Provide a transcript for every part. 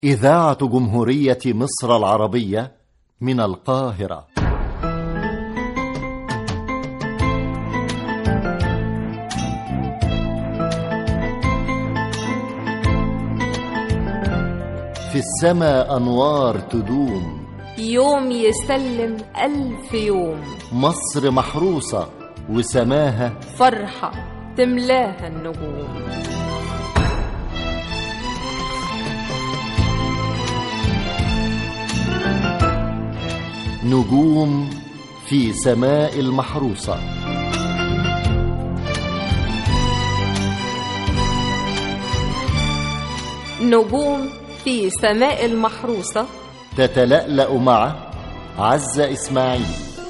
إذاعة جمهورية مصر العربية من القاهرة في السماء أنوار تدوم يوم يسلم ألف يوم مصر محروسة وسماها فرحة تملاها النجوم نجوم في سماء المحروسة نجوم في سماء المحروسة تتلألأ مع عزة إسماعيل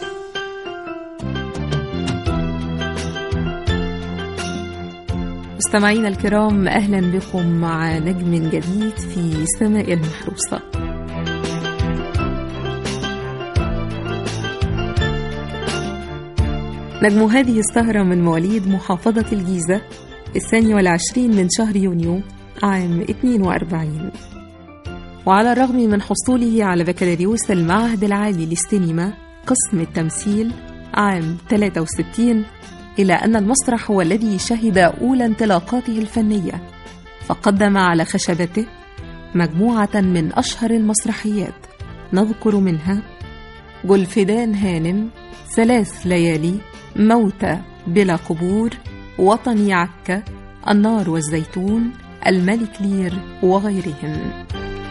مستمعينا الكرام أهلا بكم مع نجم جديد في سماء المحروسة نجم هذه السهرة من مواليد محافظة الجيزة الثاني والعشرين من شهر يونيو عام 42 وعلى الرغم من حصوله على بكالوريوس المعهد العالي للسينما قسم التمثيل عام 63 إلى أن المسرح هو الذي شهد أولى انطلاقاته الفنية فقدم على خشبته مجموعة من أشهر المسرحيات نذكر منها جلفدان هانم ثلاث ليالي موتى بلا قبور وطني عكا النار والزيتون الملك لير وغيرهم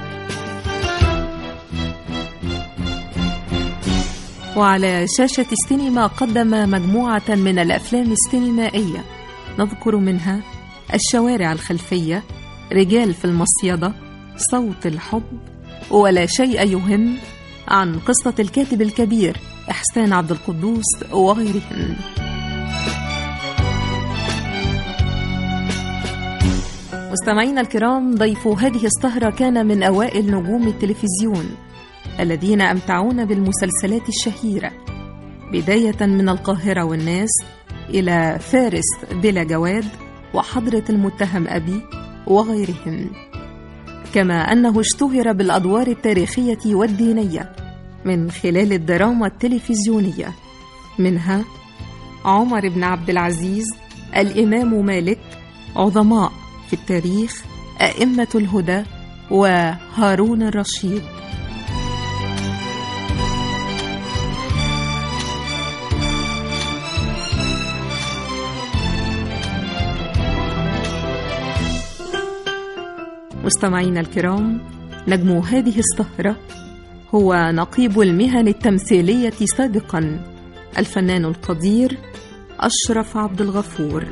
وعلى شاشة السينما قدم مجموعة من الأفلام السينمائية نذكر منها الشوارع الخلفية رجال في المصيدة صوت الحب ولا شيء يهم عن قصة الكاتب الكبير إحسان عبد القدوس وغيرهم مستمعينا الكرام ضيف هذه السهرة كان من أوائل نجوم التلفزيون الذين أمتعونا بالمسلسلات الشهيرة بداية من القاهرة والناس إلى فارس بلا جواد وحضرة المتهم أبي وغيرهم كما أنه اشتهر بالأدوار التاريخية والدينية من خلال الدراما التلفزيونية منها عمر بن عبد العزيز الإمام مالك عظماء في التاريخ أئمة الهدى وهارون الرشيد مستمعينا الكرام نجم هذه السهرة هو نقيب المهن التمثيلية سابقا الفنان القدير أشرف عبد الغفور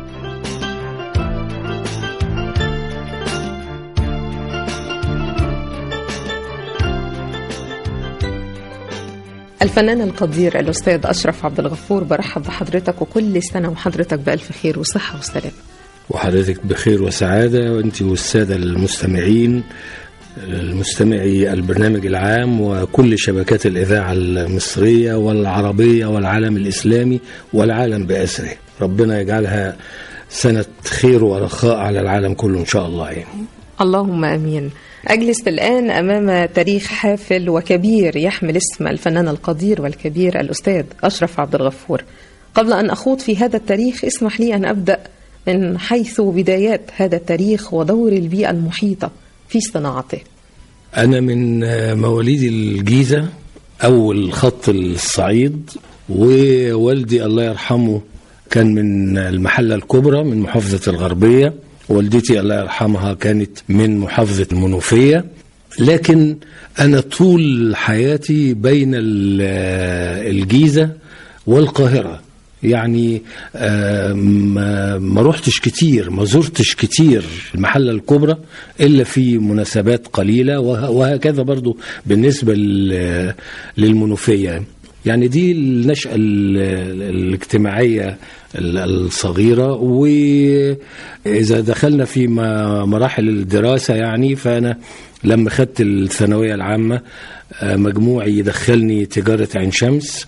الفنان القدير الأستاذ أشرف عبد الغفور برحب بحضرتك وكل سنة وحضرتك بألف خير وصحة وسلامة وحضرتك بخير وسعادة وأنت والسادة المستمعين المستمعي البرنامج العام وكل شبكات الإذاعة المصرية والعربية والعالم الإسلامي والعالم بأسره ربنا يجعلها سنة خير ورخاء على العالم كله إن شاء الله يعني. اللهم امين. اجلس الان امام تاريخ حافل وكبير يحمل اسم الفنان القدير والكبير الاستاذ اشرف عبد الغفور. قبل ان اخوض في هذا التاريخ اسمح لي ان ابدا من حيث بدايات هذا التاريخ ودور البيئه المحيطه في صناعته. أنا من مواليد الجيزة أول خط الصعيد ووالدي الله يرحمه كان من المحلة الكبرى من محافظة الغربية والدتي الله يرحمها كانت من محافظة المنوفية لكن أنا طول حياتي بين الجيزة والقاهرة يعني ما, ما رحتش كتير ما زرتش كتير المحلة الكبرى إلا في مناسبات قليلة وهكذا برضو بالنسبة للمنوفية يعني دي النشأة الاجتماعية الصغيرة وإذا دخلنا في مراحل الدراسة يعني فأنا لما خدت الثانوية العامة مجموعي يدخلني تجارة عين شمس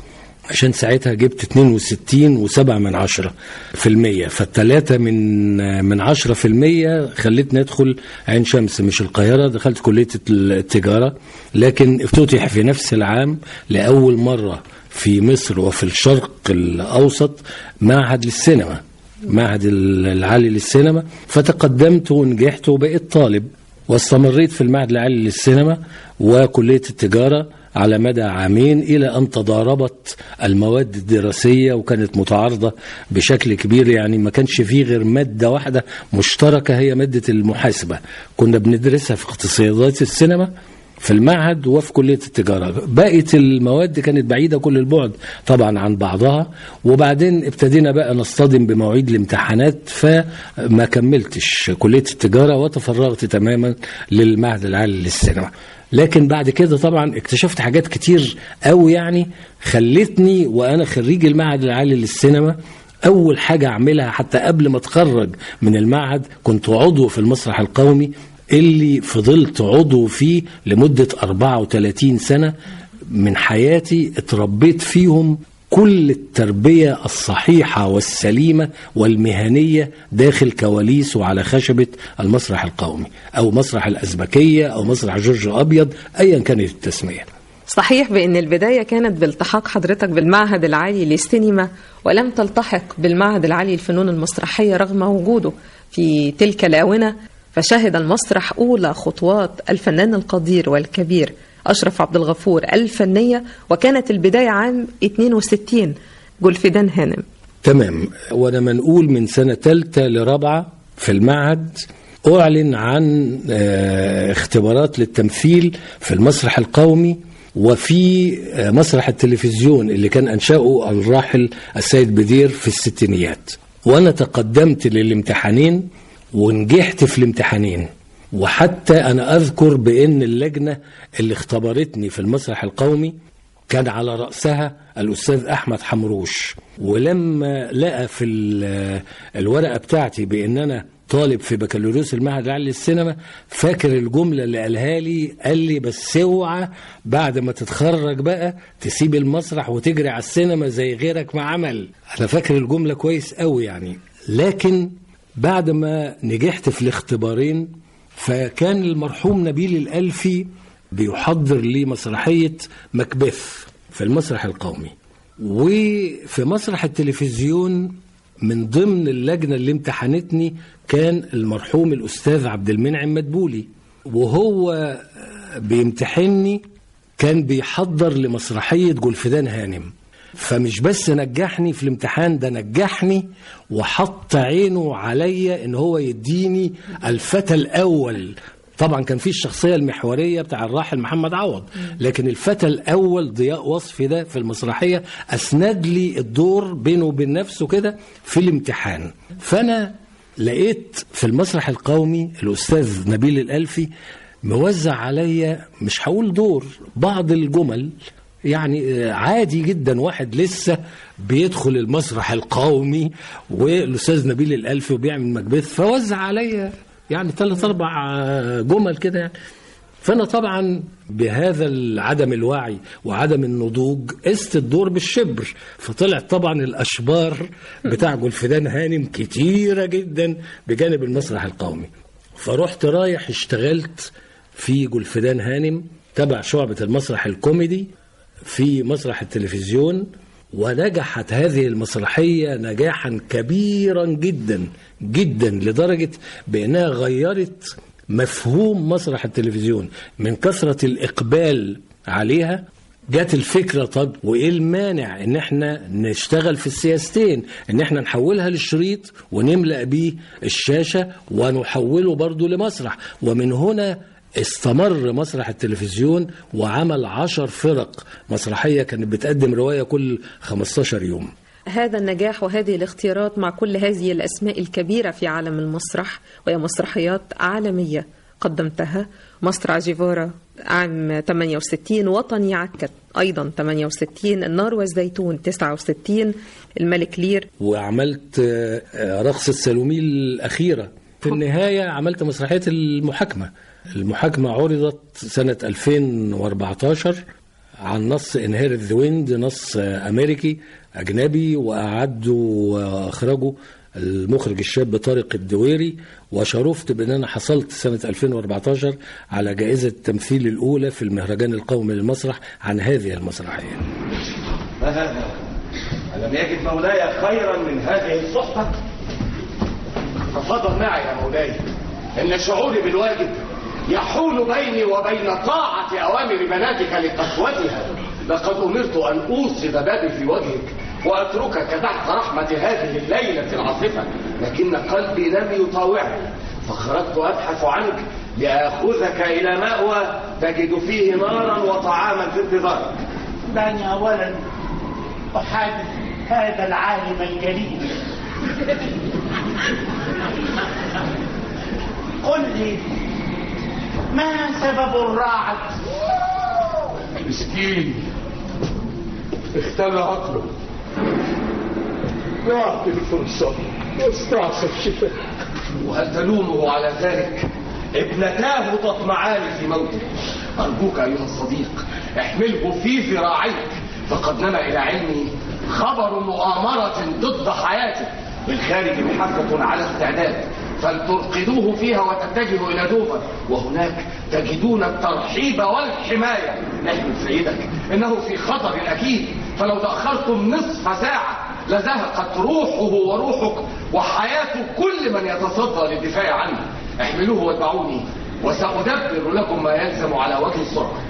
عشان ساعتها جبت 62 وسبعة من عشرة في المية فالتلاتة من من عشرة في المية خلتني أدخل عين شمس مش القاهرة دخلت كلية التجارة لكن افتتح في نفس العام لأول مرة في مصر وفي الشرق الأوسط معهد للسينما معهد العالي للسينما فتقدمت ونجحت وبقيت طالب واستمريت في المعهد العالي للسينما وكلية التجارة على مدى عامين إلى أن تضاربت المواد الدراسية وكانت متعارضة بشكل كبير يعني ما كانش فيه غير مادة واحدة مشتركة هي مادة المحاسبة كنا بندرسها في اقتصادات السينما في المعهد وفي كلية التجارة بقية المواد كانت بعيدة كل البعد طبعا عن بعضها وبعدين ابتدينا بقى نصطدم بمواعيد الامتحانات فما كملتش كلية التجارة وتفرغت تماما للمعهد العالي للسينما لكن بعد كده طبعا اكتشفت حاجات كتير قوي يعني خلتني وانا خريج المعهد العالي للسينما اول حاجه اعملها حتى قبل ما اتخرج من المعهد كنت عضو في المسرح القومي اللي فضلت عضو فيه لمده 34 سنه من حياتي اتربيت فيهم كل التربية الصحيحة والسليمة والمهنية داخل كواليس وعلى خشبة المسرح القومي أو مسرح الأزبكية أو مسرح جورج أبيض أيا كانت التسمية صحيح بأن البداية كانت بالتحاق حضرتك بالمعهد العالي للسينما ولم تلتحق بالمعهد العالي للفنون المسرحية رغم وجوده في تلك الآونة فشهد المسرح أولى خطوات الفنان القدير والكبير أشرف عبد الغفور الفنية وكانت البداية عام 62 جولفيدان هانم تمام وانا منقول من سنة ثالثة لرابعة في المعهد أعلن عن آه، اختبارات للتمثيل في المسرح القومي وفي آه، مسرح التلفزيون اللي كان أنشأه الراحل السيد بدير في الستينيات وأنا تقدمت للامتحانين ونجحت في الامتحانين وحتى أنا أذكر بأن اللجنة اللي اختبرتني في المسرح القومي كان على رأسها الأستاذ أحمد حمروش ولما لقى في ال- الورقة بتاعتي بأن أنا طالب في بكالوريوس المعهد العالي للسينما فاكر الجملة اللي قالها لي قال لي بس اوعى بعد ما تتخرج بقى تسيب المسرح وتجري على السينما زي غيرك ما عمل أنا فاكر الجملة كويس قوي يعني لكن بعد ما نجحت في الاختبارين فكان المرحوم نبيل الألفي بيحضر لي مسرحية مكبث في المسرح القومي وفي مسرح التلفزيون من ضمن اللجنة اللي امتحنتني كان المرحوم الأستاذ عبد المنعم مدبولي وهو بيمتحني كان بيحضر لمسرحية جولفدان هانم فمش بس نجحني في الامتحان ده نجحني وحط عينه عليا ان هو يديني الفتى الاول طبعا كان في الشخصيه المحوريه بتاع الراحل محمد عوض لكن الفتى الاول ضياء وصفي ده في المسرحيه اسند لي الدور بينه وبين نفسه كده في الامتحان فانا لقيت في المسرح القومي الاستاذ نبيل الالفي موزع عليا مش هقول دور بعض الجمل يعني عادي جدا واحد لسه بيدخل المسرح القومي والاستاذ نبيل الالفي وبيعمل مكبث فوزع عليا يعني ثلاث اربع جمل كده يعني فانا طبعا بهذا عدم الوعي وعدم النضوج قست الدور بالشبر فطلعت طبعا الاشبار بتاع جولفدان هانم كتيره جدا بجانب المسرح القومي فرحت رايح اشتغلت في جولفدان هانم تبع شعبة المسرح الكوميدي في مسرح التلفزيون ونجحت هذه المسرحية نجاحا كبيرا جدا جدا لدرجة بأنها غيرت مفهوم مسرح التلفزيون من كثرة الإقبال عليها جت الفكرة طب وإيه المانع إن إحنا نشتغل في السياستين إن إحنا نحولها للشريط ونملأ بيه الشاشة ونحوله برضو لمسرح ومن هنا استمر مسرح التلفزيون وعمل عشر فرق مسرحية كانت بتقدم رواية كل 15 يوم هذا النجاح وهذه الاختيارات مع كل هذه الأسماء الكبيرة في عالم المسرح وهي مسرحيات عالمية قدمتها مسرح جيفارا عام 68 وطني عكت أيضا 68 النار والزيتون 69 الملك لير وعملت آه، رقص السالومي الأخيرة في النهاية عملت مسرحية المحاكمة المحاكمة عرضت سنة 2014 عن نص انهيرت ذا ويند نص امريكي اجنبي واعدوا واخرجوا المخرج الشاب طارق الدويري وشرفت بان انا حصلت سنه 2014 على جائزه التمثيل الاولى في المهرجان القومي للمسرح عن هذه المسرحيه. ما هذا؟ ألم يجد مولاي خيرا من هذه الصحبة؟ تفضل معي يا مولاي إن شعوري بالواجب يحول بيني وبين طاعة أوامر بناتك لقسوتها لقد أمرت أن أوصد بابي في وجهك وأتركك تحت رحمة هذه الليلة العاصفة لكن قلبي لم يطاوعني فخرجت أبحث عنك لآخذك إلى مأوى تجد فيه نارا وطعاما في انتظارك دعني أولا أحادث هذا العالم الجليل قل لي ما سبب الرعد مسكين اختل عقله يعطي الفرصة واستعصى الشفاء وهل تلومه على ذلك ابنتاه تطمعان في موته أرجوك أيها الصديق احمله في ذراعيك فقد نما إلى علمي خبر مؤامرة ضد حياته بالخارج محفة على استعداد فلترقدوه فيها وتتجهوا إلى دوفر وهناك تجدون الترحيب والحماية احمل سيدك إنه في خطر أكيد فلو تأخرتم نصف ساعة لزهقت روحه وروحك وحياة كل من يتصدى للدفاع عنه احملوه واتبعوني وسأدبر لكم ما يلزم على وجه السرعة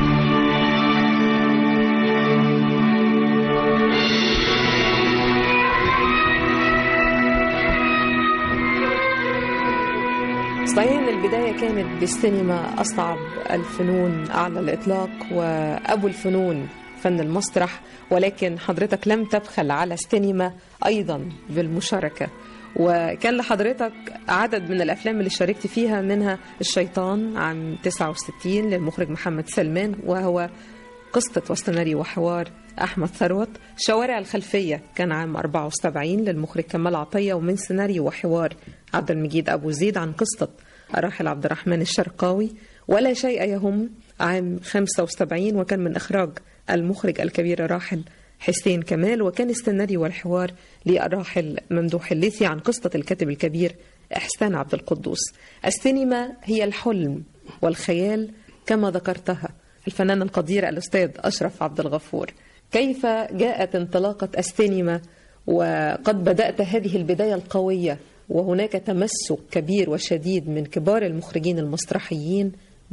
صحيح ان البدايه كانت بالسينما اصعب الفنون على الاطلاق وابو الفنون فن المسرح ولكن حضرتك لم تبخل على السينما ايضا بالمشاركه وكان لحضرتك عدد من الافلام اللي شاركت فيها منها الشيطان عام 69 للمخرج محمد سلمان وهو قصة وسيناريو وحوار أحمد ثروت شوارع الخلفية كان عام 74 للمخرج كمال عطية ومن سيناريو وحوار عبد المجيد أبو زيد عن قصة الراحل عبد الرحمن الشرقاوي ولا شيء يهم عام 75 وكان من إخراج المخرج الكبير الراحل حسين كمال وكان السيناريو والحوار للراحل ممدوح الليثي عن قصة الكاتب الكبير إحسان عبد القدوس السينما هي الحلم والخيال كما ذكرتها الفنان القدير الأستاذ أشرف عبد الغفور كيف جاءت انطلاقة السينما وقد بدأت هذه البداية القوية وهناك تمسك كبير وشديد من كبار المخرجين المسرحيين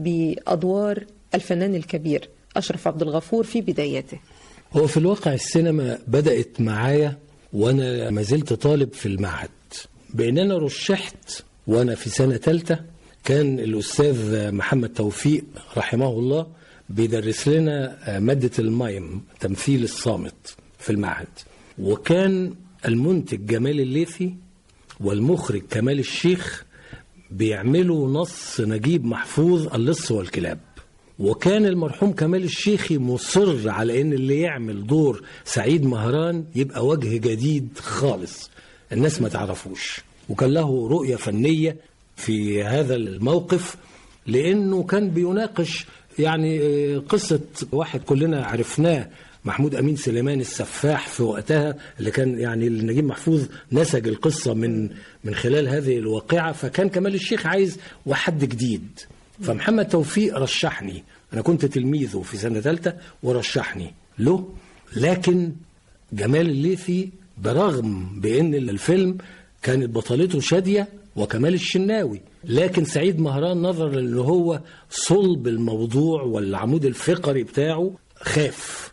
بأدوار الفنان الكبير أشرف عبد الغفور في بداياته هو في الواقع السينما بدأت معايا وأنا ما زلت طالب في المعهد بأن أنا رشحت وأنا في سنة ثالثة كان الأستاذ محمد توفيق رحمه الله بيدرس لنا مادة المايم تمثيل الصامت في المعهد وكان المنتج جمال الليثي والمخرج كمال الشيخ بيعملوا نص نجيب محفوظ اللص والكلاب وكان المرحوم كمال الشيخي مصر على ان اللي يعمل دور سعيد مهران يبقى وجه جديد خالص الناس ما تعرفوش وكان له رؤية فنية في هذا الموقف لانه كان بيناقش يعني قصة واحد كلنا عرفناه محمود أمين سليمان السفاح في وقتها اللي كان يعني نجيب محفوظ نسج القصة من من خلال هذه الواقعة فكان كمال الشيخ عايز وحد جديد فمحمد توفيق رشحني أنا كنت تلميذه في سنة ثالثة ورشحني له لكن جمال الليثي برغم بأن الفيلم كانت بطلته شادية وكمال الشناوي لكن سعيد مهران نظرا ان هو صلب الموضوع والعمود الفقري بتاعه خاف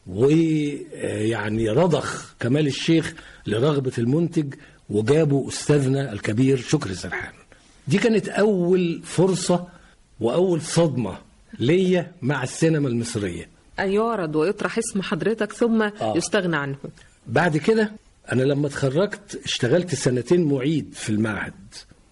ويعني رضخ كمال الشيخ لرغبة المنتج وجابوا أستاذنا الكبير شكري سرحان دي كانت أول فرصة وأول صدمة ليا مع السينما المصرية أن يعرض ويطرح اسم حضرتك ثم آه. يستغنى عنه بعد كده أنا لما اتخرجت اشتغلت سنتين معيد في المعهد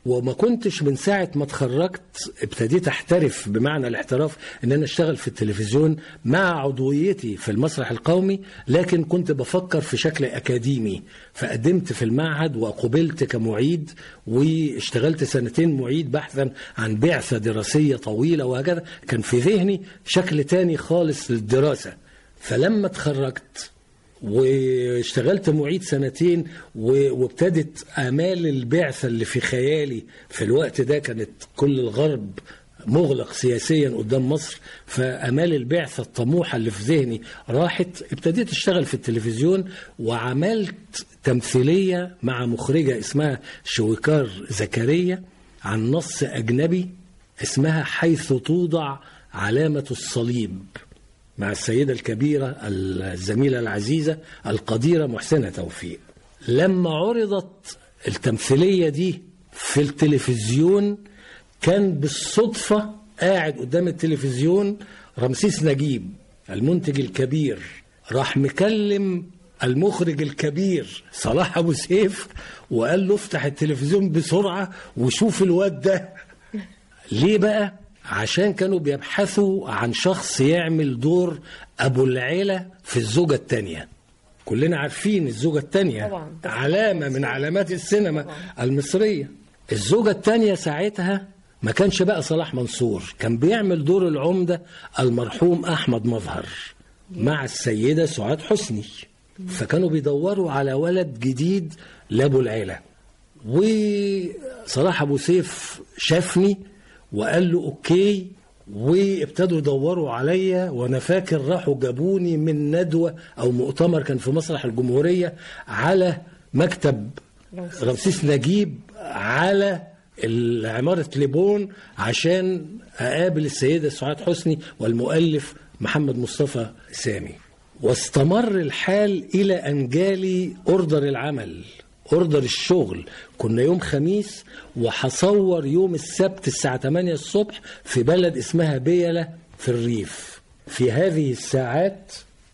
وما كنتش من ساعة ما اتخرجت ابتديت احترف بمعنى الاحتراف ان انا اشتغل في التلفزيون مع عضويتي في المسرح القومي لكن كنت بفكر في شكل اكاديمي فقدمت في المعهد وقبلت كمعيد واشتغلت سنتين معيد بحثا عن بعثة دراسية طويلة وهكذا كان في ذهني شكل تاني خالص للدراسة فلما اتخرجت واشتغلت معيد سنتين و- وابتدت آمال البعثة اللي في خيالي في الوقت ده كانت كل الغرب مغلق سياسيا قدام مصر فامال البعثه الطموحه اللي في ذهني راحت ابتديت اشتغل في التلفزيون وعملت تمثيليه مع مخرجه اسمها شويكار زكريا عن نص اجنبي اسمها حيث توضع علامه الصليب مع السيدة الكبيرة الزميلة العزيزة القديرة محسنة توفيق لما عرضت التمثيلية دي في التلفزيون كان بالصدفة قاعد قدام التلفزيون رمسيس نجيب المنتج الكبير راح مكلم المخرج الكبير صلاح أبو سيف وقال له افتح التلفزيون بسرعة وشوف الواد ده ليه بقى؟ عشان كانوا بيبحثوا عن شخص يعمل دور أبو العيلة في الزوجة التانية كلنا عارفين الزوجة التانية طبعاً. علامة من علامات السينما المصرية الزوجة التانية ساعتها ما كانش بقى صلاح منصور كان بيعمل دور العمدة المرحوم أحمد مظهر مع السيدة سعاد حسني فكانوا بيدوروا على ولد جديد لأبو العيلة وصلاح ابو سيف شافني وقال له اوكي وابتدوا يدوروا عليا وانا فاكر راحوا جابوني من ندوه او مؤتمر كان في مسرح الجمهوريه على مكتب رمسيس نجيب على عمارة ليبون عشان أقابل السيدة سعاد حسني والمؤلف محمد مصطفى سامي واستمر الحال إلى أن جالي أوردر العمل اوردر الشغل كنا يوم خميس وهصور يوم السبت الساعة 8 الصبح في بلد اسمها بيلة في الريف في هذه الساعات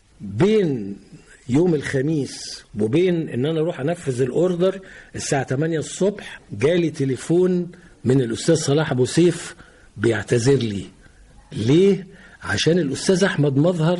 بين يوم الخميس وبين ان انا اروح انفذ الاوردر الساعة 8 الصبح جالي تليفون من الاستاذ صلاح ابو سيف بيعتذر لي ليه عشان الاستاذ احمد مظهر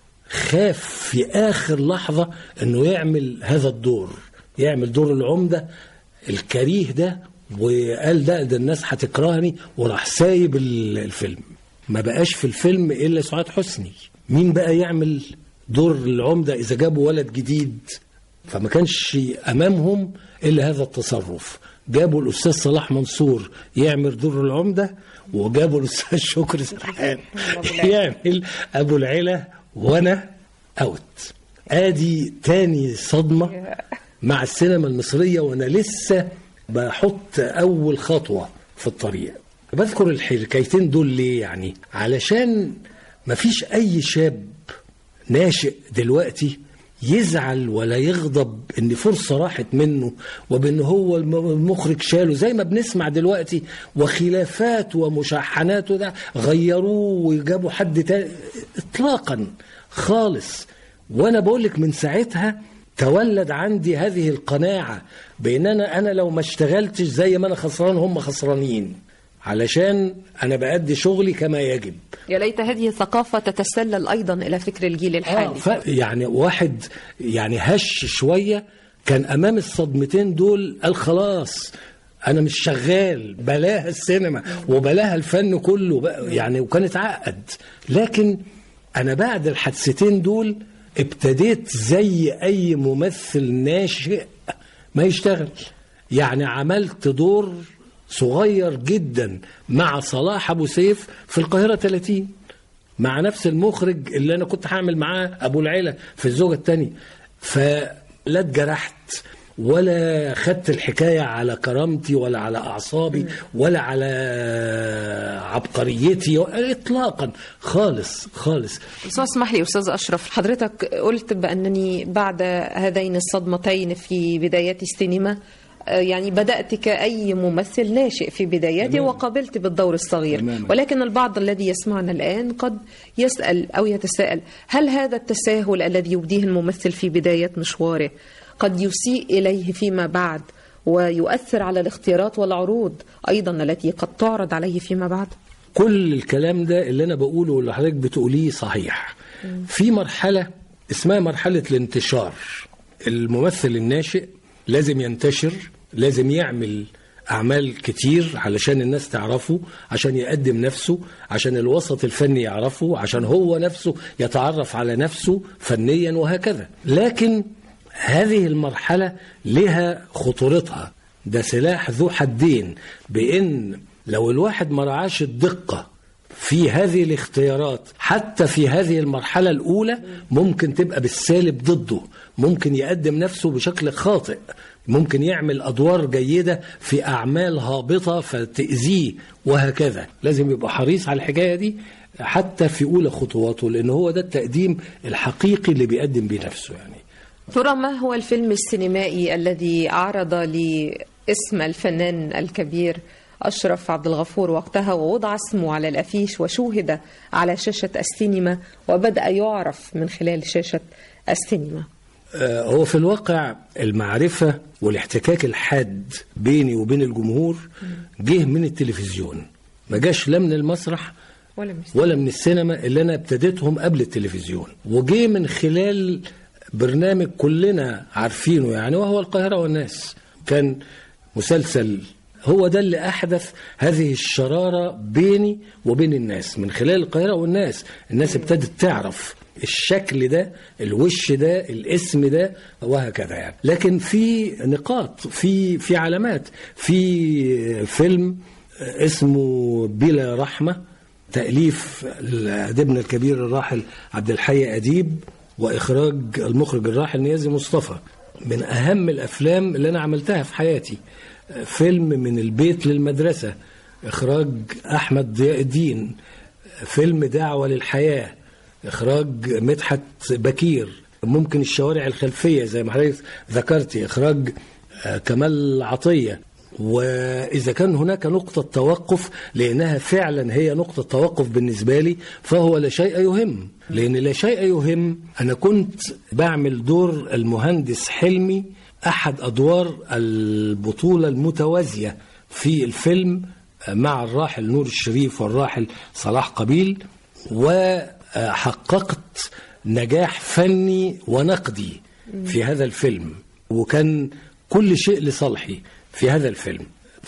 خاف في اخر لحظة انه يعمل هذا الدور يعمل دور العمدة الكريه ده وقال ده ده الناس هتكرهني وراح سايب ال- الفيلم ما بقاش في الفيلم الا سعاد حسني مين بقى يعمل دور العمدة اذا جابوا ولد جديد فما كانش امامهم الا هذا التصرف جابوا الاستاذ صلاح منصور يعمل دور العمده وجابوا الاستاذ شكري سرحان يعمل ابو العلا وانا اوت ادي تاني صدمه مع السينما المصريه وانا لسه بحط اول خطوه في الطريق بذكر الحكايتين دول ليه يعني علشان مفيش اي شاب ناشئ دلوقتي يزعل ولا يغضب ان فرصه راحت منه وبان هو الم- المخرج شاله زي ما بنسمع دلوقتي وخلافات ومشاحنات وده غيروه وجابوا حد تاني اطلاقا خالص وانا بقول لك من ساعتها تولد عندي هذه القناعه بان انا انا لو ما اشتغلتش زي ما انا خسران هم خسرانين علشان انا بأدي شغلي كما يجب يا ليت هذه الثقافة تتسلل أيضا إلى فكر الجيل الحالي ف... يعني واحد يعني هش شوية كان أمام الصدمتين دول قال خلاص أنا مش شغال بلاها السينما وبلاها الفن كله بقى يعني وكان اتعقد لكن أنا بعد الحادثتين دول ابتديت زي أي ممثل ناشئ ما يشتغل يعني عملت دور صغير جدا مع صلاح أبو سيف في القاهرة 30 مع نفس المخرج اللي انا كنت هعمل معاه ابو العيله في الزوجه الثانيه فلا اتجرحت ولا خدت الحكايه على كرامتي ولا على اعصابي ولا على عبقريتي اطلاقا خالص خالص بس اسمح لي أستاذ أشرف حضرتك قلت بأنني بعد هذين الصدمتين في بدايات السينما آه، يعني بدأت كأي ممثل ناشئ في بداياتي تمام. وقابلت بالدور الصغير تماما. ولكن البعض الذي يسمعنا الآن قد يسأل أو يتساءل هل هذا التساهل الذي يبديه الممثل في بداية مشواره قد يسيء إليه فيما بعد ويؤثر على الاختيارات والعروض أيضا التي قد تعرض عليه فيما بعد كل الكلام ده اللي انا بقوله واللي حضرتك بتقوليه صحيح في مرحله اسمها مرحله الانتشار الممثل الناشئ لازم ينتشر لازم يعمل اعمال كتير علشان الناس تعرفه عشان يقدم نفسه عشان الوسط الفني يعرفه عشان هو نفسه يتعرف على نفسه فنيا وهكذا لكن هذه المرحله لها خطورتها ده سلاح ذو حدين بان لو الواحد ما رعاش الدقه في هذه الاختيارات حتى في هذه المرحلة الأولى ممكن تبقى بالسالب ضده ممكن يقدم نفسه بشكل خاطئ ممكن يعمل أدوار جيدة في أعمال هابطة فتأذيه وهكذا لازم يبقى حريص على الحكاية دي حتى في أولى خطواته لأن هو ده التقديم الحقيقي اللي بيقدم بيه نفسه يعني ترى ما هو الفيلم السينمائي الذي عرض لاسم الفنان الكبير أشرف عبد الغفور وقتها ووضع اسمه على الأفيش وشوهد على شاشة السينما وبدأ يعرف من خلال شاشة السينما آه، هو في الواقع المعرفة والاحتكاك الحاد بيني وبين الجمهور جه من التلفزيون ما جاش لا من المسرح ولا من ولا من السينما اللي انا ابتديتهم قبل التلفزيون وجه من خلال برنامج كلنا عارفينه يعني وهو القاهرة والناس كان مسلسل هو ده اللي أحدث هذه الشرارة بيني وبين الناس من خلال القاهرة والناس الناس ابتدت تعرف الشكل ده الوش ده الاسم ده وهكذا يعني لكن في نقاط في في علامات في فيلم اسمه بلا رحمة تأليف أديبنا الكبير الراحل عبد الحي أديب وإخراج المخرج الراحل نيازي مصطفى من أهم الأفلام اللي أنا عملتها في حياتي فيلم من البيت للمدرسة إخراج أحمد ضياء الدين فيلم دعوة للحياة إخراج مدحت بكير ممكن الشوارع الخلفية زي ما حضرتك ذكرتي إخراج آه، كمال عطية وإذا كان هناك نقطة توقف لأنها فعلا هي نقطة توقف بالنسبة لي فهو لا شيء يهم لأن لا شيء يهم أنا كنت بعمل دور المهندس حلمي أحد أدوار البطولة المتوازية في الفيلم مع الراحل نور الشريف والراحل صلاح قبيل وحققت نجاح فني ونقدي في هذا الفيلم وكان كل شيء لصالحي في هذا الفيلم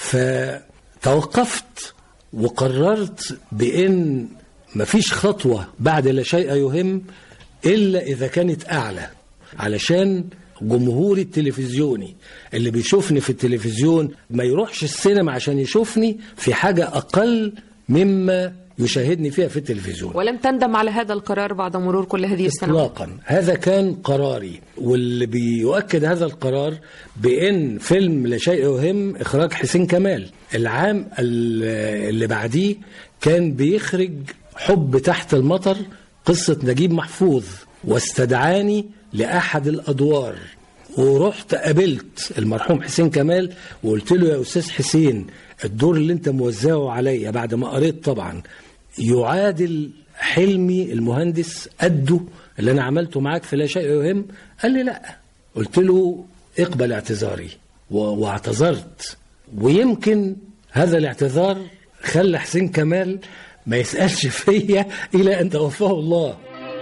فتوقفت وقررت بأن مفيش خطوة بعد لا شيء يهم إلا إذا كانت أعلى علشان جمهوري التلفزيوني اللي بيشوفني في التلفزيون ما يروحش السينما عشان يشوفني في حاجة أقل مما يشاهدني فيها في التلفزيون ولم تندم على هذا القرار بعد مرور كل هذه السنوات اطلاقا هذا كان قراري واللي بيؤكد هذا القرار بان فيلم لا شيء يهم اخراج حسين كمال العام ال- اللي بعديه كان بيخرج حب تحت المطر قصة نجيب محفوظ واستدعاني لأحد الأدوار ورحت قابلت المرحوم حسين كمال وقلت له يا أستاذ حسين الدور اللي انت موزعه عليا بعد ما قريت طبعا يعادل حلمي المهندس قده اللي انا عملته معاك في لا شيء يهم قال لي لا قلت له اقبل اعتذاري و- واعتذرت ويمكن هذا الاعتذار خلى حسين كمال ما يسألش فيا إلى أن توفاه الله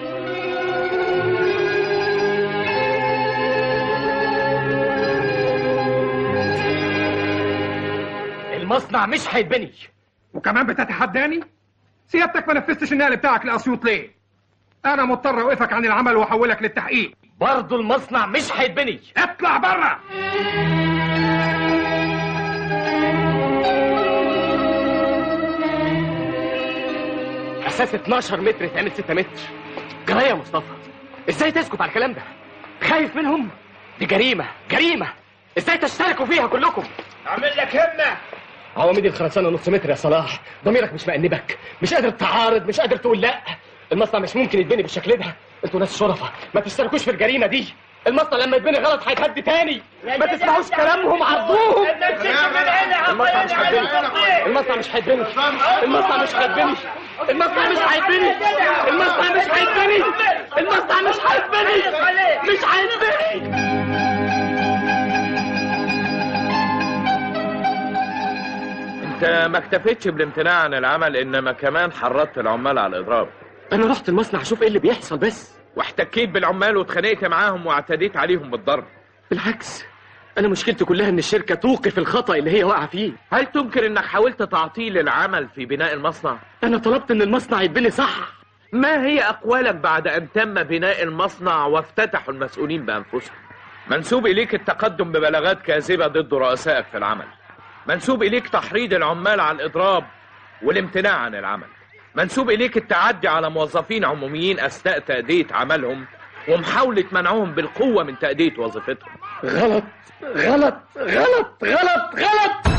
المصنع مش هيتبني وكمان بتتحداني سيادتك ما نفذتش النقل بتاعك لاسيوط ليه انا مضطر اوقفك عن العمل واحولك للتحقيق برضه المصنع مش هيتبني اطلع بره اساس 12 متر يتعمل 6 متر جرايه يا مصطفى ازاي تسكت على الكلام ده خايف منهم دي جريمه جريمه ازاي تشتركوا فيها كلكم اعمل لك همه عواميد الخرسانه نص متر يا صلاح ضميرك مش مأنبك مش قادر تعارض مش قادر تقول لا المصنع مش ممكن يتبني بالشكل ده انتوا ناس شرفة ما تشتركوش في الجريمه دي المصنع لما يتبني غلط هيتهد تاني ما تسمعوش كلامهم عرضوهم المصنع مش هيتبني المصنع مش هيتبني المصنع مش هيتبني المصنع مش هيتبني المصنع مش هيتبني المصنع مش هيتبني مش هيتبني ما اكتفيتش بالامتناع عن العمل انما كمان حرضت العمال على الاضراب انا رحت المصنع اشوف ايه اللي بيحصل بس واحتكيت بالعمال واتخانقت معاهم واعتديت عليهم بالضرب بالعكس انا مشكلتي كلها ان الشركه توقف الخطا اللي هي واقعه فيه هل تنكر انك حاولت تعطيل العمل في بناء المصنع انا طلبت ان المصنع يتبني صح ما هي اقوالك بعد ان تم بناء المصنع وافتتحوا المسؤولين بانفسهم منسوب اليك التقدم ببلاغات كاذبه ضد رؤسائك في العمل منسوب اليك تحريض العمال على الاضراب والامتناع عن العمل منسوب اليك التعدي على موظفين عموميين اثناء تاديه عملهم ومحاوله منعهم بالقوه من تاديه وظيفتهم غلط غلط غلط غلط غلط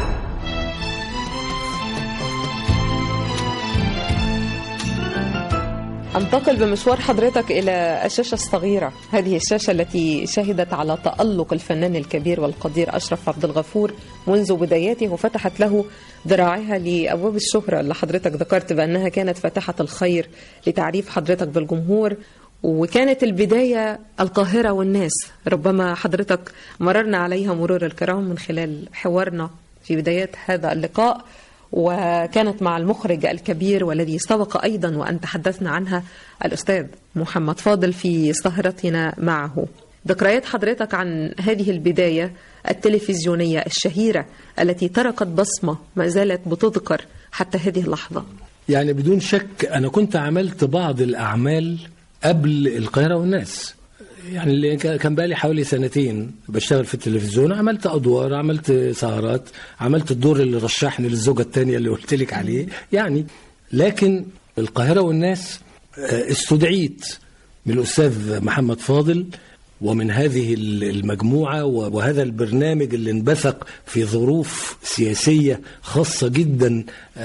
انتقل بمشوار حضرتك إلى الشاشة الصغيرة هذه الشاشة التي شهدت على تألق الفنان الكبير والقدير أشرف عبد الغفور منذ بداياته وفتحت له ذراعها لأبواب الشهرة اللي حضرتك ذكرت بأنها كانت فاتحة الخير لتعريف حضرتك بالجمهور وكانت البداية القاهرة والناس ربما حضرتك مررنا عليها مرور الكرام من خلال حوارنا في بدايات هذا اللقاء وكانت مع المخرج الكبير والذي سبق أيضا وأن تحدثنا عنها الأستاذ محمد فاضل في سهرتنا معه ذكريات حضرتك عن هذه البداية التلفزيونية الشهيرة التي تركت بصمة ما زالت بتذكر حتى هذه اللحظة يعني بدون شك أنا كنت عملت بعض الأعمال قبل القاهرة والناس يعني اللي كان بقالي حوالي سنتين بشتغل في التلفزيون عملت ادوار عملت سهرات عملت الدور اللي رشحني للزوجه الثانيه اللي قلت لك عليه يعني لكن القاهره والناس استدعيت من الاستاذ محمد فاضل ومن هذه المجموعة وهذا البرنامج اللي انبثق في ظروف سياسية خاصة جدا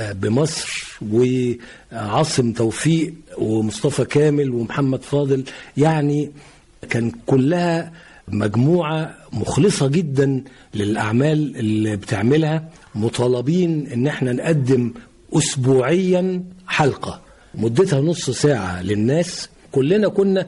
بمصر وعاصم توفيق ومصطفى كامل ومحمد فاضل يعني كان كلها مجموعة مخلصة جدا للأعمال اللي بتعملها مطالبين ان احنا نقدم أسبوعيا حلقة مدتها نص ساعة للناس كلنا كنا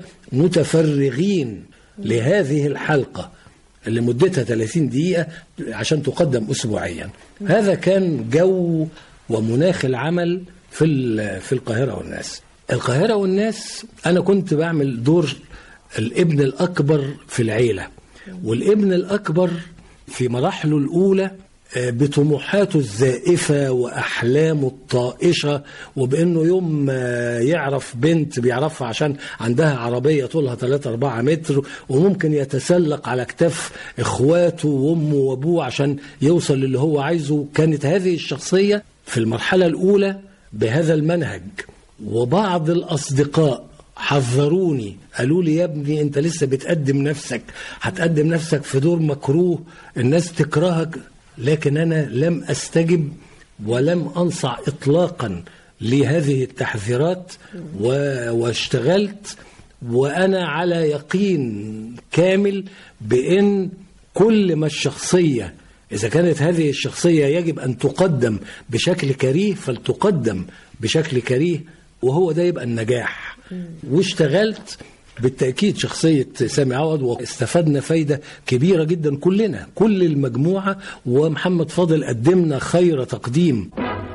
متفرغين لهذه الحلقة اللي مدتها 30 دقيقة عشان تقدم أسبوعيا هذا كان جو ومناخ العمل في في القاهرة والناس القاهرة والناس أنا كنت بعمل دور الابن الأكبر في العيلة والابن الأكبر في مراحله الأولى بطموحاته الزائفة وأحلامه الطائشة وبأنه يوم يعرف بنت بيعرفها عشان عندها عربية طولها 3 4 متر وممكن يتسلق على كتاف إخواته وأمه وأبوه عشان يوصل للي هو عايزه كانت هذه الشخصية في المرحلة الأولى بهذا المنهج وبعض الأصدقاء حذروني قالوا لي يا ابني انت لسه بتقدم نفسك هتقدم نفسك في دور مكروه الناس تكرهك لكن انا لم استجب ولم انصع اطلاقا لهذه التحذيرات و... واشتغلت وانا على يقين كامل بان كل ما الشخصيه اذا كانت هذه الشخصيه يجب ان تقدم بشكل كريه فلتقدم بشكل كريه وهو ده يبقى النجاح واشتغلت بالتأكيد شخصية سامي عوض واستفدنا فايدة كبيرة جدا كلنا كل المجموعة ومحمد فاضل قدمنا خير تقديم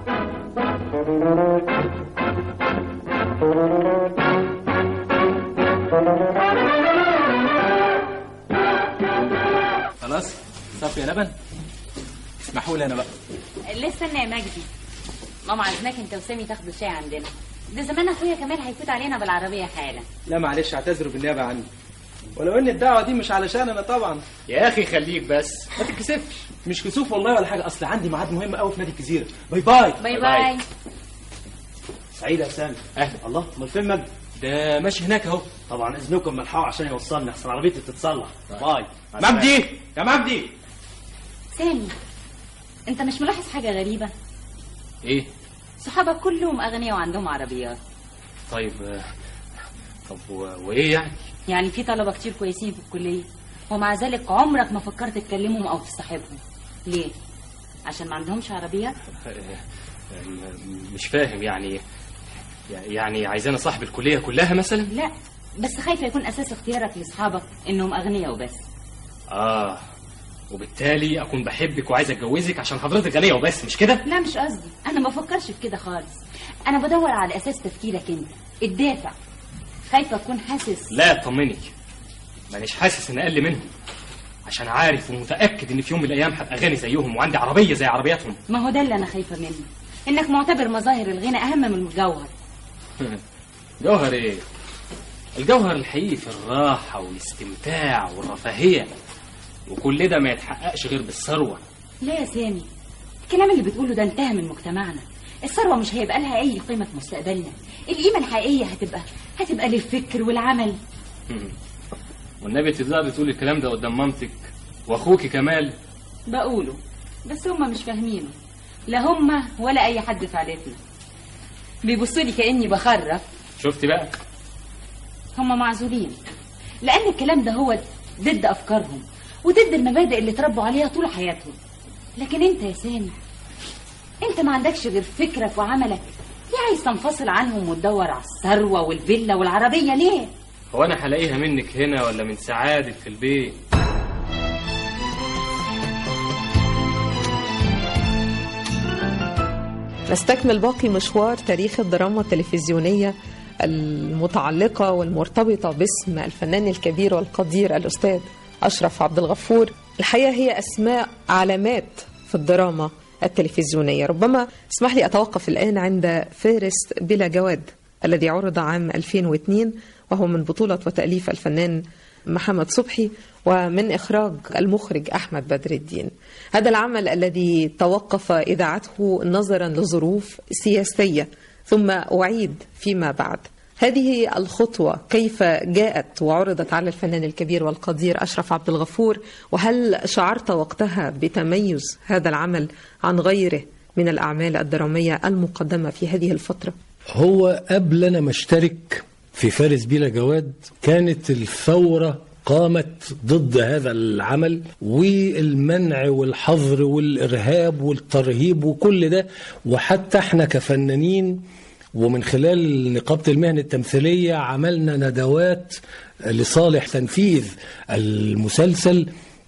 خلاص صافي يا لبن اسمحوا لي انا بقى لسه يا مجدي ماما عايزناك انت وسامي تاخدوا شاي عندنا ده زمان اخويا كمال هيفوت علينا بالعربيه حالا لا معلش اعتذروا بالنيابه عني ولو ان الدعوه دي مش علشان انا طبعا يا اخي خليك بس ما تتكسفش مش كسوف والله ولا حاجه اصل عندي ميعاد مهم قوي في نادي الجزيره باي باي باي باي سعيد يا سامي اهلا الله امال فين مجدي ده ماشي هناك اهو طبعا اذنكم ملحقوا عشان يوصلني احسن عربيتي بتتصلح باي مجدي يا مجدي سامي انت مش ملاحظ حاجه غريبه ايه صحابك كلهم اغنياء وعندهم عربيات طيب طب وايه يعني يعني في طلبه كتير كويسين في الكليه ومع ذلك عمرك ما فكرت تكلمهم او تصاحبهم ليه عشان ما عندهمش عربيات مش فاهم يعني يعني عايزانا صاحب الكليه كلها مثلا لا بس خايفه يكون اساس اختيارك لاصحابك انهم اغنياء وبس اه وبالتالي اكون بحبك وعايز اتجوزك عشان حضرتك غنيه وبس مش كده لا مش قصدي انا ما بفكرش في كده خالص انا بدور على اساس تفكيرك انت الدافع خايفه اكون حاسس لا اطمني مانيش حاسس ان اقل منهم عشان عارف ومتاكد ان في يوم من الايام هبقى غني زيهم وعندي عربيه زي عربياتهم ما هو ده اللي انا خايفه منه انك معتبر مظاهر الغنى اهم من الجوهر جوهر ايه الجوهر الحقيقي في الراحه والاستمتاع والرفاهيه وكل ده ما يتحققش غير بالثروه لا يا سامي الكلام اللي بتقوله ده انتهى من مجتمعنا الثروه مش هيبقى لها اي قيمه في مستقبلنا القيمه الحقيقيه هتبقى هتبقى للفكر والعمل والنبي تقدر تقول الكلام ده قدام مامتك واخوكي كمال بقوله بس هما مش فاهمينه لا هما ولا اي حد في عيلتنا بيبصوا لي كاني بخرف شفتي بقى هما معزولين لان الكلام ده هو ضد افكارهم وضد المبادئ اللي اتربوا عليها طول حياتهم لكن انت يا سامي انت ما عندكش غير فكرك وعملك ليه عايز تنفصل عنهم وتدور على الثروه والفيلا والعربيه ليه هو انا هلاقيها منك هنا ولا من سعادك في البيت نستكمل باقي مشوار تاريخ الدراما التلفزيونية المتعلقة والمرتبطة باسم الفنان الكبير والقدير الأستاذ أشرف عبد الغفور الحقيقة هي أسماء علامات في الدراما التلفزيونية ربما اسمح لي أتوقف الآن عند فارس بلا جواد الذي عرض عام 2002 وهو من بطولة وتأليف الفنان محمد صبحي ومن إخراج المخرج أحمد بدر الدين هذا العمل الذي توقف إذاعته نظرا لظروف سياسية ثم أعيد فيما بعد هذه الخطوة كيف جاءت وعرضت على الفنان الكبير والقدير أشرف عبد الغفور وهل شعرت وقتها بتميز هذا العمل عن غيره من الأعمال الدرامية المقدمة في هذه الفترة؟ هو قبل أنا ما اشترك في فارس بلا جواد كانت الثورة قامت ضد هذا العمل والمنع والحظر والإرهاب والترهيب وكل ده وحتى احنا كفنانين ومن خلال نقابة المهن التمثيلية عملنا ندوات لصالح تنفيذ المسلسل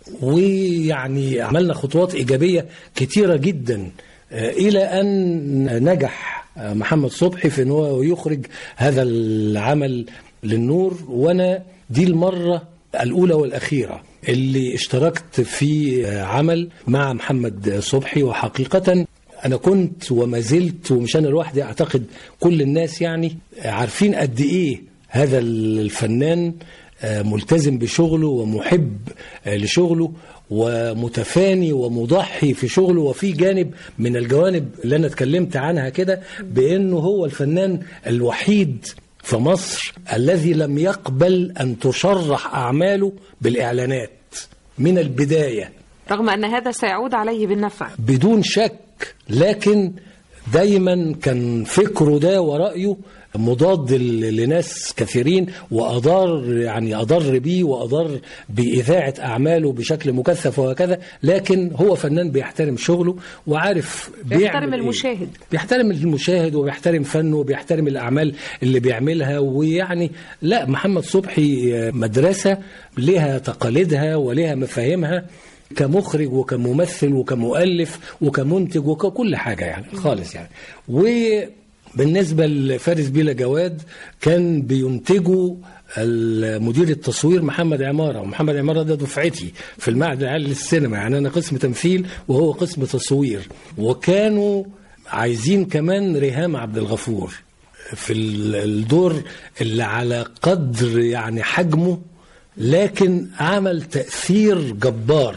ويعني عملنا خطوات إيجابية كتيرة جدا إلى أن نجح محمد صبحي في أنه يخرج هذا العمل للنور وأنا دي المرة الأولى والأخيرة اللي اشتركت في عمل مع محمد صبحي وحقيقة أنا كنت وما زلت ومش أنا لوحدي أعتقد كل الناس يعني عارفين قد إيه هذا الفنان ملتزم بشغله ومحب لشغله ومتفاني ومضحي في شغله وفي جانب من الجوانب اللي أنا اتكلمت عنها كده بأنه هو الفنان الوحيد في مصر الذي لم يقبل أن تشرح أعماله بالإعلانات من البداية رغم أن هذا سيعود عليه بالنفع بدون شك لكن دايما كان فكره ده ورأيه مضاد لناس كثيرين وأضار يعني أضر بيه وأضر بإذاعة أعماله بشكل مكثف وهكذا لكن هو فنان بيحترم شغله وعارف بيحترم المشاهد إيه. بيحترم المشاهد وبيحترم فنه وبيحترم الأعمال اللي بيعملها ويعني لا محمد صبحي مدرسة لها تقاليدها ولها مفاهيمها كمخرج وكممثل وكمؤلف وكمنتج وككل حاجة يعني خالص يعني وبالنسبة لفارس بلا جواد كان بينتجوا المدير التصوير محمد عمارة ومحمد عمارة ده دفعتي في المعهد العالي للسينما يعني أنا قسم تمثيل وهو قسم تصوير وكانوا عايزين كمان ريهام عبد الغفور في الدور اللي على قدر يعني حجمه لكن عمل تأثير جبار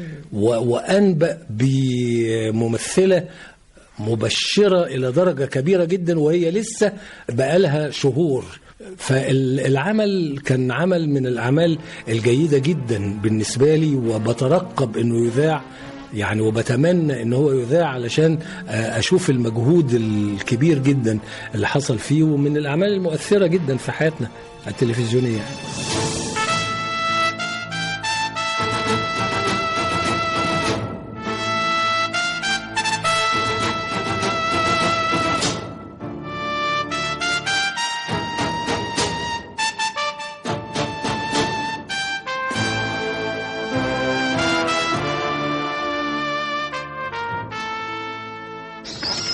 وأنبأ بممثلة مبشرة إلى درجة كبيرة جدا وهي لسه بقالها شهور فالعمل كان عمل من الأعمال الجيدة جدا بالنسبة لي وبترقب أنه يذاع يعني وبتمنى ان هو يذاع علشان اشوف المجهود الكبير جدا اللي حصل فيه ومن الاعمال المؤثره جدا في حياتنا التلفزيونيه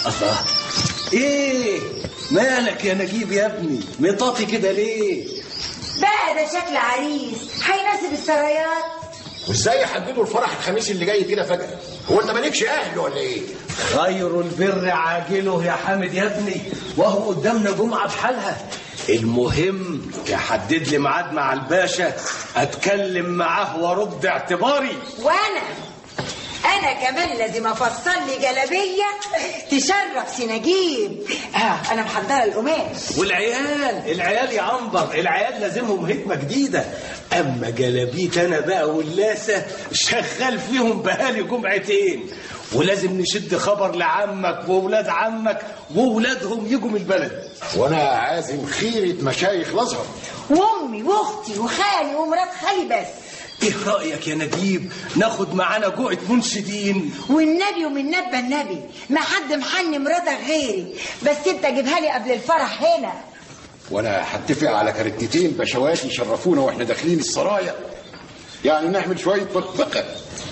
الله ايه مالك يا نجيب يا ابني مطاطي كده ليه بقى ده شكل عريس هيناسب السرايات وازاي يحددوا الفرح الخميس اللي جاي كده فجأة هو انت مالكش اهل ولا ايه خير البر عاجله يا حامد يا ابني وهو قدامنا جمعة بحالها المهم يحدد لي ميعاد مع الباشا اتكلم معاه وارد اعتباري وانا انا كمان لازم افصل لي جلابيه تشرف سناجيب اه انا محضره القماش والعيال العيال يا عنبر العيال لازمهم هتمة جديدة أما جلابيت أنا بقى واللاسة شغال فيهم بقالي جمعتين ولازم نشد خبر لعمك وولاد عمك وولادهم يجوا من البلد وانا عازم خيرة مشايخ الازهر وامي واختي وخالي ومرات خالي بس ايه رأيك يا نجيب ناخد معانا جوعة منشدين والنبي ومن نبى النبي ما حد محن مراتك غيري بس انت جيبها لي قبل الفرح هنا وانا هتفق على كارتتين بشوات يشرفونا واحنا داخلين السرايا يعني نعمل شوية بقبقة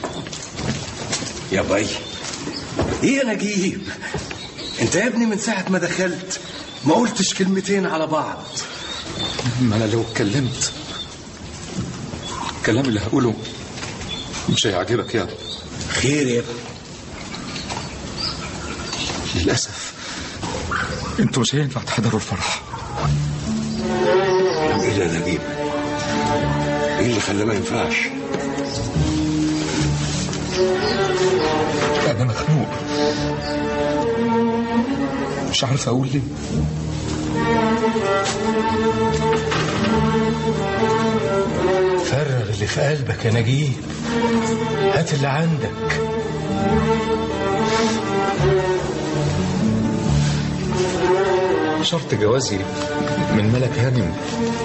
يا باي ايه يا نجيب انت يا ابني من ساعة ما دخلت ما قلتش كلمتين على بعض ما انا لو اتكلمت الكلام اللي هقوله مش هيعجبك يا خير يا ابني للاسف انتوا مش هينفع تحضروا الفرح ايه ده يا نجيب ايه اللي خلاه ما ينفعش انا مخنوق مش عارف اقول ليه فرغ اللي في قلبك يا نجيب هات اللي عندك شرط جوازي من ملك هانم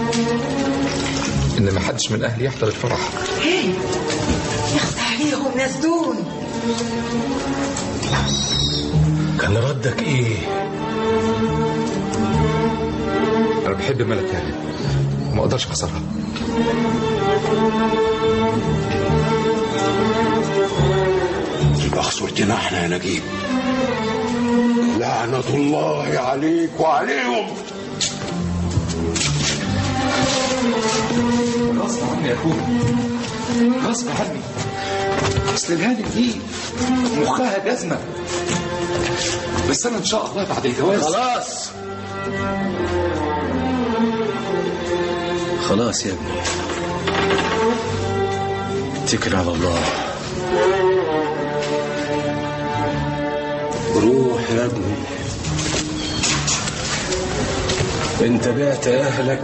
ان ما حدش من اهلي يحضر الفرح ياخد عليهم ناس دون كان ردك ايه انا بحب ملك هانم وما اقدرش اخسرها يبقى خسرتنا احنا يا نجيب لعنة الله عليك وعليهم غصب عني يا اخويا غصب عني اصل الهانم دي مخها جزمه بس انا ان شاء الله بعد الجواز خلاص خلاص يا ابني اتكل على الله روح يا ابني انت بعت اهلك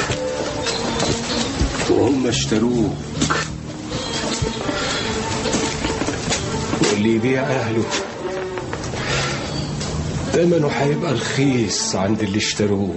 وهم اشتروك واللي يبيع اهله ثمنه هيبقى رخيص عند اللي اشتروه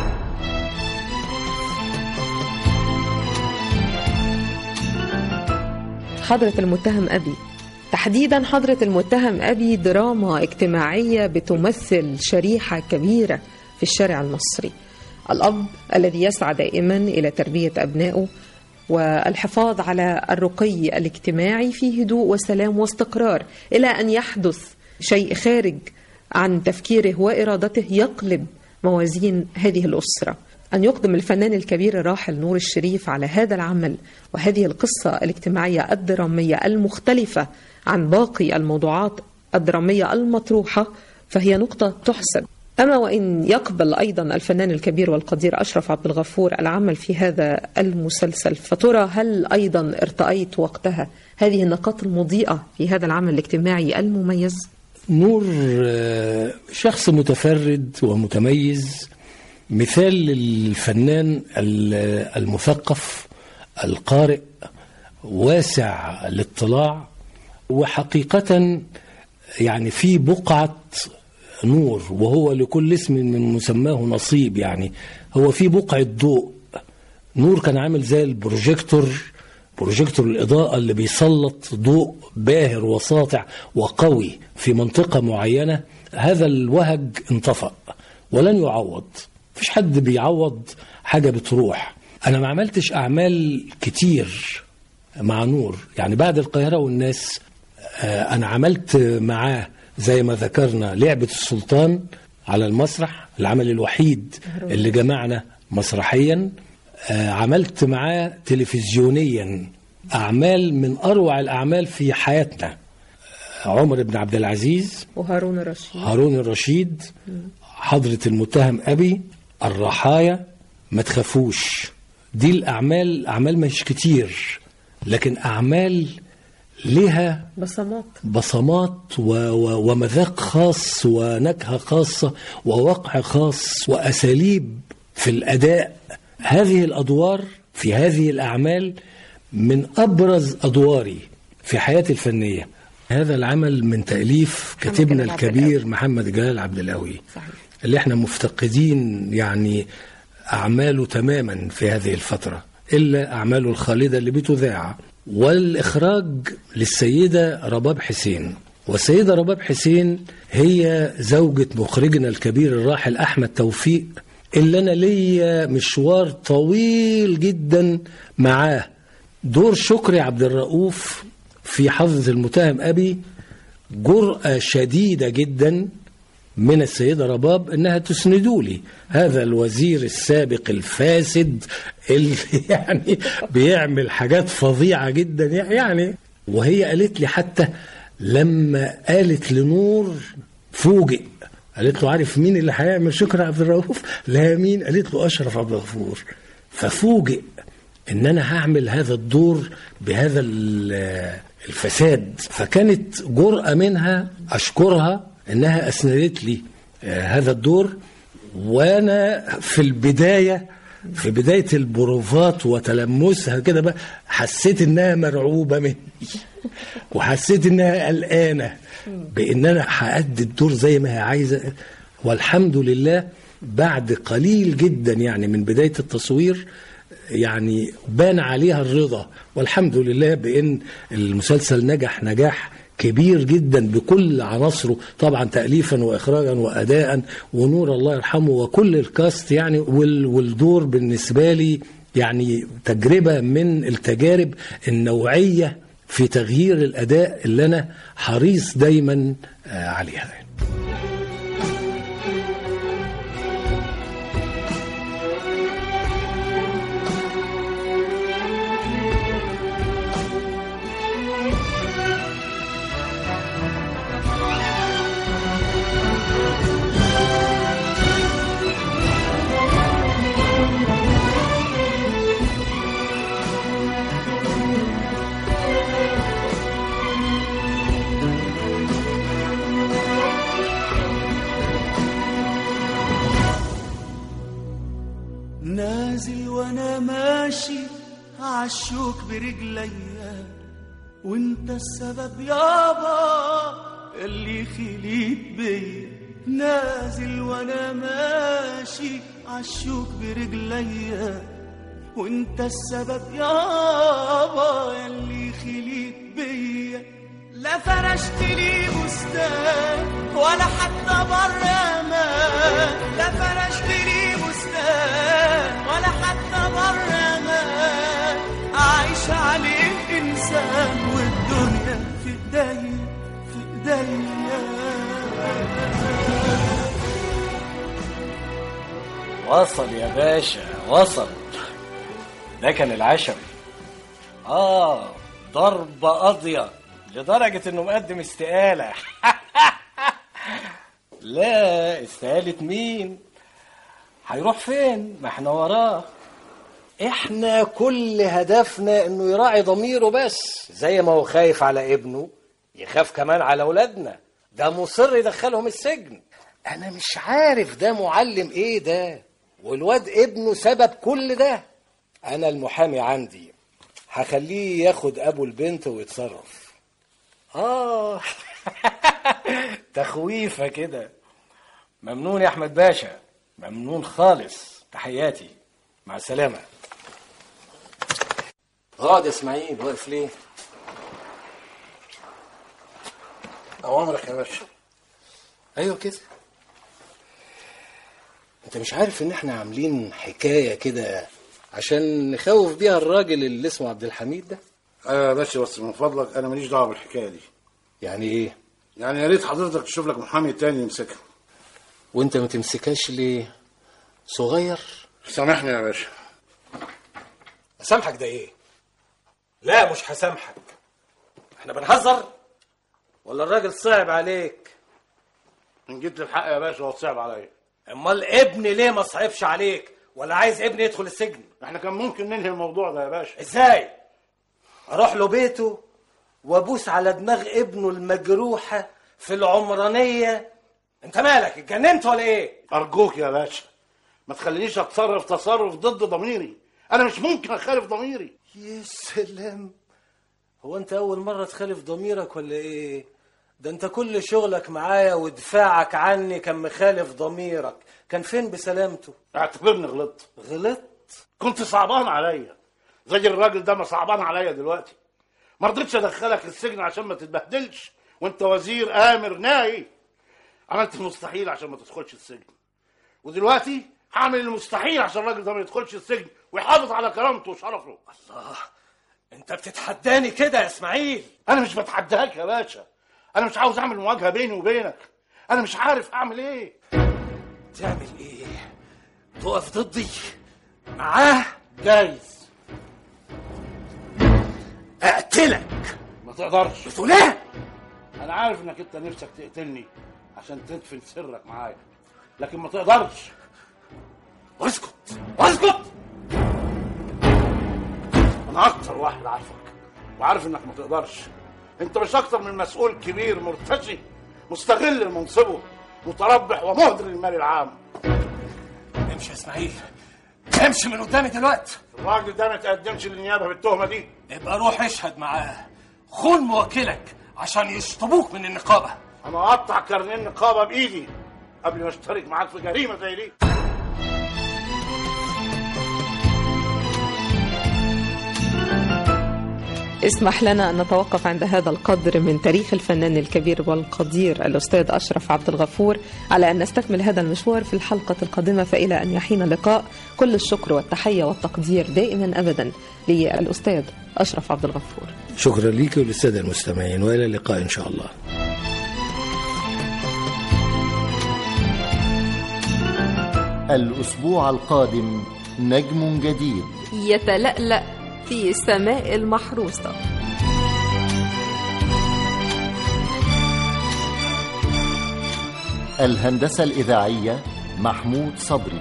حضرة المتهم أبي تحديدا حضرة المتهم أبي دراما اجتماعية بتمثل شريحة كبيرة في الشارع المصري الأب الذي يسعى دائما إلى تربية أبنائه والحفاظ على الرقي الاجتماعي في هدوء وسلام واستقرار إلى أن يحدث شيء خارج عن تفكيره وإرادته يقلب موازين هذه الأسرة أن يقدم الفنان الكبير الراحل نور الشريف على هذا العمل وهذه القصة الاجتماعية الدرامية المختلفة عن باقي الموضوعات الدرامية المطروحة فهي نقطة تحسب أما وإن يقبل أيضا الفنان الكبير والقدير أشرف عبد الغفور العمل في هذا المسلسل فترى هل أيضا ارتأيت وقتها هذه النقاط المضيئة في هذا العمل الاجتماعي المميز؟ نور آه، شخص متفرد ومتميز مثال للفنان ال- المثقف القارئ واسع الاطلاع وحقيقة يعني في بقعة نور وهو لكل اسم من مسماه نصيب يعني هو في بقعة ضوء نور كان عامل زي البروجيكتور بروجيكتور الإضاءة اللي بيسلط ضوء باهر وساطع وقوي في منطقة معينة هذا الوهج انطفأ ولن يعوض مفيش حد بيعوض حاجة بتروح أنا ما عملتش أعمال كتير مع نور يعني بعد القاهرة والناس آه، أنا عملت معاه زي ما ذكرنا لعبة السلطان على المسرح العمل الوحيد اللي جمعنا مسرحيا آه، عملت معاه تلفزيونيا أعمال من أروع الأعمال في حياتنا آه، عمر بن عبد العزيز وهارون الرشيد هارون الرشيد حضرة المتهم أبي الرحايا ما تخافوش دي الأعمال أعمال مش كتير لكن أعمال لها بصمات بصمات و و ومذاق خاص ونكهة خاصة ووقع خاص وأساليب في الأداء هذه الأدوار في هذه الأعمال من أبرز أدواري في حياتي الفنية هذا العمل من تأليف كاتبنا جلال عبد الكبير محمد جلال عبد القوي اللي احنا مفتقدين يعني أعماله تماما في هذه الفترة إلا أعماله الخالدة اللي بتذاع والإخراج للسيدة رباب حسين والسيدة رباب حسين هي زوجة مخرجنا الكبير الراحل أحمد توفيق اللي أنا ليا مشوار طويل جدا معاه دور شكري عبد الرؤوف في حظ المتهم أبي جرأة شديدة جدا من السيدة رباب انها تسندوا لي هذا الوزير السابق الفاسد اللي يعني بيعمل حاجات فظيعة جدا يعني وهي قالت لي حتى لما قالت لنور فوجئ قالت له عارف مين اللي هيعمل شكر عبد الرؤوف لا مين قالت له اشرف عبد الغفور ففوجئ ان انا هعمل هذا الدور بهذا ال- الفساد فكانت جرأة منها اشكرها انها اسندت لي آه، هذا الدور وانا في البدايه في بدايه البروفات وتلمسها كده بقى حسيت انها مرعوبه مني وحسيت انها قلقانه بان انا هأدي الدور زي ما هي عايزه والحمد لله بعد قليل جدا يعني من بدايه التصوير يعني بان عليها الرضا والحمد لله بان المسلسل نجح نجاح كبير جدا بكل عناصره طبعا تأليفا وإخراجا وأداء ونور الله يرحمه وكل الكاست يعني وال- والدور بالنسبة لي يعني تجربة من التجارب النوعية في تغيير الأداء اللي أنا حريص دايما آه، عليها نازل وانا ماشي عالشوك برجليا وانت السبب يابا اللي خليت بيا نازل وانا ماشي عالشوك برجليا وانت السبب يابا اللي خليت بيا لا فرشت لي بستان ولا حتى بره ما لا فرشت لي بستان ولا حتى بره ما عايش عليه انسان والدنيا في ايديا في ايديا وصل يا باشا وصل ده كان العشم اه ضربة قاضية لدرجة انه مقدم استقالة لا استقالة مين هيروح فين ما احنا وراه احنا كل هدفنا انه يراعي ضميره بس زي ما هو خايف على ابنه يخاف كمان على اولادنا ده مصر يدخلهم السجن انا مش عارف ده معلم ايه ده والواد ابنه سبب كل ده انا المحامي عندي هخليه ياخد ابو البنت ويتصرف اه تخويفه كده ممنون يا احمد باشا ممنون خالص تحياتي مع السلامه اقعد يا اسماعيل واقف ليه اوامرك يا باشا ايوه كده انت مش عارف ان احنا عاملين حكايه كده عشان نخوف بيها الراجل اللي اسمه عبد الحميد ده ايوه يا باشا بس من فضلك انا ماليش دعوه بالحكايه دي يعني ايه يعني يا ريت حضرتك تشوف لك محامي تاني يمسكها وانت ما تمسكهاش ليه صغير سامحني يا باشا اسامحك ده ايه لا مش هسامحك احنا بنهزر ولا الراجل صعب عليك ان جيت للحق يا باشا هو صعب عليا امال ابني ليه ما صعبش عليك ولا عايز ابني يدخل السجن احنا كان ممكن ننهي الموضوع ده يا باشا ازاي اروح له بيته وابوس على دماغ ابنه المجروحه في العمرانيه انت مالك اتجننت ولا ايه ارجوك يا باشا ما تخلينيش اتصرف تصرف ضد ضميري انا مش ممكن اخالف ضميري يا سلام هو انت اول مره تخالف ضميرك ولا ايه ده انت كل شغلك معايا ودفاعك عني كان مخالف ضميرك كان فين بسلامته اعتبرني غلطت غلطت كنت صعبان عليا زي الراجل ده ما صعبان عليا دلوقتي ما رضيتش ادخلك السجن عشان ما تتبهدلش وانت وزير امر ناهي عملت المستحيل عشان ما تدخلش السجن ودلوقتي هعمل المستحيل عشان الراجل ده ما يدخلش السجن ويحافظ على كرامته وشرفه الله انت بتتحداني كده يا اسماعيل انا مش بتحداك يا باشا انا مش عاوز اعمل مواجهه بيني وبينك انا مش عارف اعمل ايه تعمل ايه تقف ضدي معاه جايز اقتلك ما تقدرش بتقول ايه انا عارف انك انت نفسك تقتلني عشان تدفن سرك معايا لكن ما تقدرش اسكت اسكت انا اكتر واحد عارفك وعارف انك ما تقدرش انت مش اكتر من مسؤول كبير مرتشي مستغل لمنصبه متربح ومهدر للمال العام امشي يا اسماعيل امشي من قدامي دلوقتي الراجل ده ما تقدمش للنيابه بالتهمه دي ابقى روح اشهد معاه خون موكلك عشان يشطبوك من النقابه انا اقطع كارنيه النقابه بايدي قبل ما اشترك معاك في جريمه زي دي اسمح لنا أن نتوقف عند هذا القدر من تاريخ الفنان الكبير والقدير الأستاذ أشرف عبد الغفور على أن نستكمل هذا المشوار في الحلقة القادمة فإلى أن يحين اللقاء كل الشكر والتحية والتقدير دائما أبدا للأستاذ أشرف عبد الغفور شكرا ليك وللسادة المستمعين وإلى اللقاء إن شاء الله الأسبوع القادم نجم جديد يتلألأ في السماء المحروسة الهندسة الإذاعية محمود صبري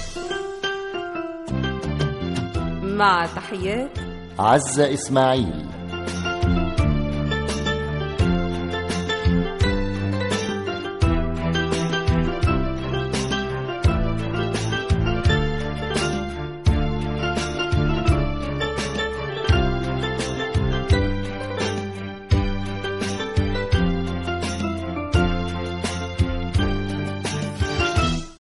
مع تحيات عزة إسماعيل